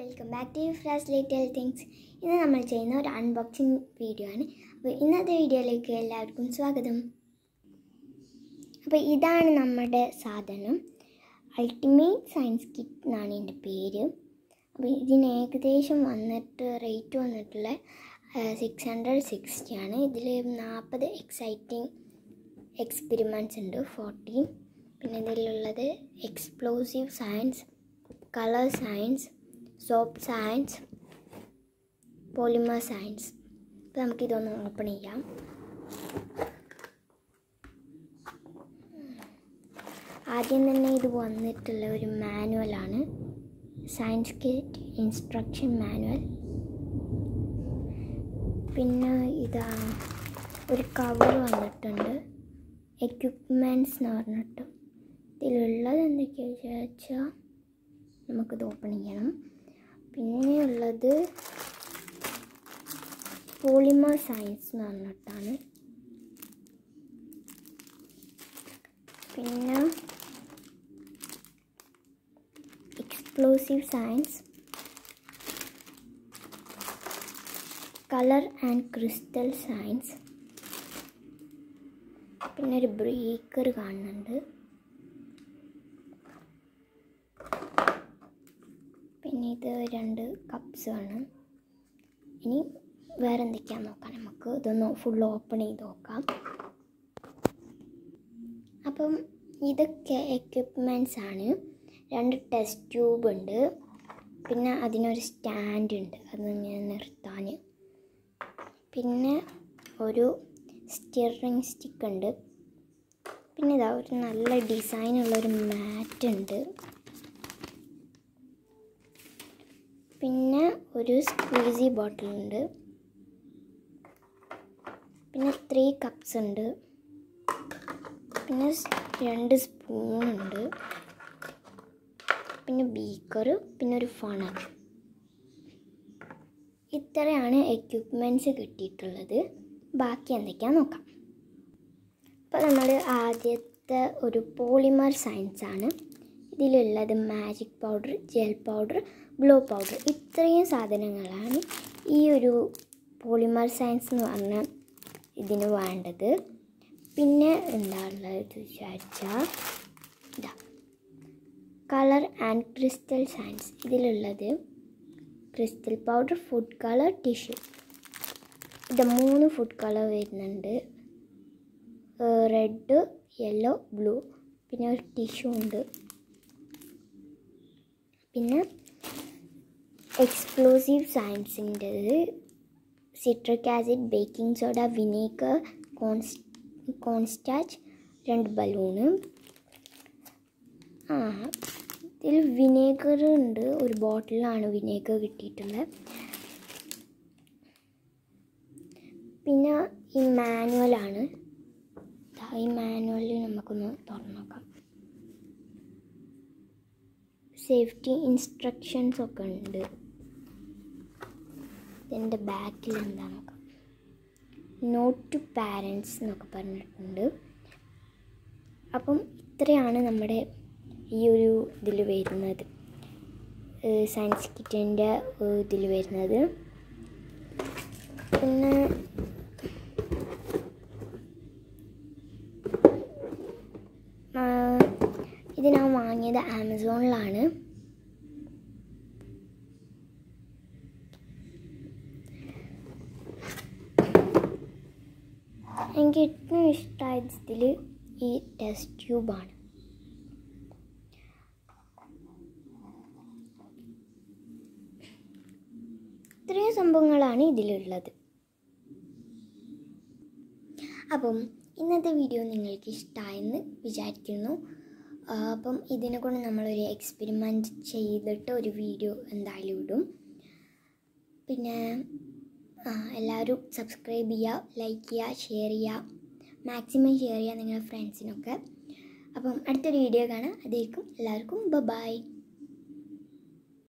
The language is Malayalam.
വെൽക്കം ബാക്ക് ടു ഫ്രാസ് ലിറ്റിൽ തിങ്സ് ഇന്ന് നമ്മൾ ചെയ്യുന്ന ഒരു അൺബോക്സിങ് വീഡിയോ ആണ് അപ്പോൾ ഇന്നത്തെ വീഡിയോയിലേക്ക് എല്ലാവർക്കും സ്വാഗതം അപ്പോൾ ഇതാണ് നമ്മുടെ സാധനം അൾട്ടിമേറ്റ് സയൻസ് കിറ്റ് എന്നാണ് എൻ്റെ പേര് അപ്പോൾ ഇതിന് ഏകദേശം വന്നിട്ട് റേറ്റ് വന്നിട്ടുള്ള സിക്സ് ഹൺഡ്രഡ് സിക്സ്റ്റി ആണ് ഇതിൽ നാൽപ്പത് എക്സൈറ്റിംഗ് എക്സ്പെരിമെൻറ്റ്സ് ഉണ്ട് ഫോർട്ടീൻ പിന്നെ ഇതിലുള്ളത് explosive science colour science soap science polymer science അപ്പോൾ നമുക്കിതൊന്ന് ഓപ്പൺ ചെയ്യാം ആദ്യം തന്നെ ഇത് വന്നിട്ടുള്ള ഒരു മാനുവലാണ് സയൻസ് കിറ്റ് ഇൻസ്ട്രക്ഷൻ മാനുവൽ പിന്നെ ഇതാ ഒരു കവർ വന്നിട്ടുണ്ട് എക്യുപ്മെൻറ്റ്സ് എന്ന് പറഞ്ഞിട്ട് ഇതിലുള്ളത് എന്തൊക്കെയാണെന്ന് വെച്ചാൽ നമുക്കിത് ഓപ്പൺ ചെയ്യണം പിന്നെയുള്ളത് പോളിമർ സയൻസ് എന്ന് പറഞ്ഞിട്ടാണ് പിന്നെ explosive science colour and crystal science പിന്നെ ഒരു ബ്രേക്കർ കാണുന്നുണ്ട് പിന്നെ ഇത് രണ്ട് കപ്സ് ആണ് ഇനി വേറെ എന്തൊക്കെയാണെന്ന് നോക്കാം നമുക്ക് ഇതൊന്ന് ഫുൾ ഓപ്പൺ ചെയ്ത് നോക്കാം അപ്പം ഇതൊക്കെ എക്യുപ്മെൻറ്റ്സ് ആണ് രണ്ട് ടെസ്റ്റ് ട്യൂബ് ഉണ്ട് പിന്നെ അതിനൊരു സ്റ്റാൻഡ് ഉണ്ട് അത് ഇങ്ങനെ നിർത്താൻ പിന്നെ ഒരു സ്റ്റിയറിംഗ് സ്റ്റിക്ക് ഉണ്ട് പിന്നെ ഇതാ ഒരു നല്ല ഡിസൈനുള്ളൊരു മാറ്റ് ഉണ്ട് പിന്നെ ഒരു സ്ക്വീസി ബോട്ടിൽ ഉണ്ട് പിന്നെ ത്രീ കപ്സ് ഉണ്ട് പിന്നെ രണ്ട് സ്പൂൺ ഉണ്ട് പിന്നെ ബീക്കർ പിന്നെ ഒരു ഫണൽ ഇത്രയാണ് എക്യുപ്മെൻറ്റ്സ് കിട്ടിയിട്ടുള്ളത് ബാക്കി എന്തൊക്കെയാണെന്ന് നോക്കാം അപ്പോൾ നമ്മൾ ആദ്യത്തെ ഒരു പോളിമർ സയൻസ് ആണ് ഇതിലുള്ളത് magic powder gel powder glow powder ഇത്രയും സാധനങ്ങളാണ് ഈ ഒരു പോളിമർ സയൻസ് എന്ന് പറഞ്ഞ ഇതിന് വേണ്ടത് പിന്നെ എന്താ ഉള്ളത് വിചാരിച്ചാൽ ഇതാ കളർ ആൻഡ് ക്രിസ്റ്റൽ സയൻസ് ഇതിലുള്ളത് crystal powder food colour tissue ഇത് മൂന്ന് ഫുഡ് കളർ വരുന്നുണ്ട് റെഡ് യെല്ലോ ബ്ലൂ പിന്നെ ഒരു ടിഷ്യൂ ഉണ്ട് പിന്നെ എക്സ്പ്ലോസീവ് സയൻസിൻ്റെത് citric acid baking soda vinegar കോൺസ് കോൺസ്റ്റാച്ച് രണ്ട് ബലൂണ് ആ ഇതിൽ വിനേഗർ ഉണ്ട് ഒരു ബോട്ടിലാണ് വിനേഗർ കിട്ടിയിട്ടുള്ളത് പിന്നെ ഈ മാനുവലാണ് ഈ മാനുവലിൽ നമുക്കൊന്ന് തുറന്നു നോക്കാം സേഫ്റ്റി ഇൻസ്ട്രക്ഷൻസ് ഒക്കെ ഉണ്ട് ഇതിൻ്റെ ബാക്കിൽ എന്താ നോക്കാം നോട്ട് ടു പാരൻസ് എന്നൊക്കെ പറഞ്ഞിട്ടുണ്ട് അപ്പം ഇത്രയാണ് നമ്മുടെ ഈ ഒരു ഇതിൽ വരുന്നത് സയൻസ് കിറ്റിൻ്റെ ഇതിൽ വരുന്നത് പിന്നെ ഇത് ഞാൻ വാങ്ങിയത് ആമസോണിലാണ് എനിക്ക് ഏറ്റവും ഇഷ്ടമായത് ഇതിൽ ഈ ടെസ്റ്റ് ട്യൂബാണ് ഇത്രയും സംഭവങ്ങളാണ് ഇതിലുള്ളത് അപ്പം ഇന്നത്തെ വീഡിയോ നിങ്ങൾക്ക് ഇഷ്ടമായെന്ന് വിചാരിക്കുന്നു അപ്പം ഇതിനെ കൊണ്ട് നമ്മളൊരു എക്സ്പെരിമെൻറ്റ് ചെയ്തിട്ട് ഒരു വീഡിയോ എന്തായാലും ഇടും പിന്നെ എല്ലാവരും സബ്സ്ക്രൈബ് ചെയ്യുക ലൈക്ക് ചെയ്യുക ഷെയർ ചെയ്യുക മാക്സിമം ഷെയർ ചെയ്യുക നിങ്ങളുടെ ഫ്രണ്ട്സിനൊക്കെ അപ്പം അടുത്തൊരു വീഡിയോ കാണാം അതേക്കും എല്ലാവർക്കും ബ ബായ്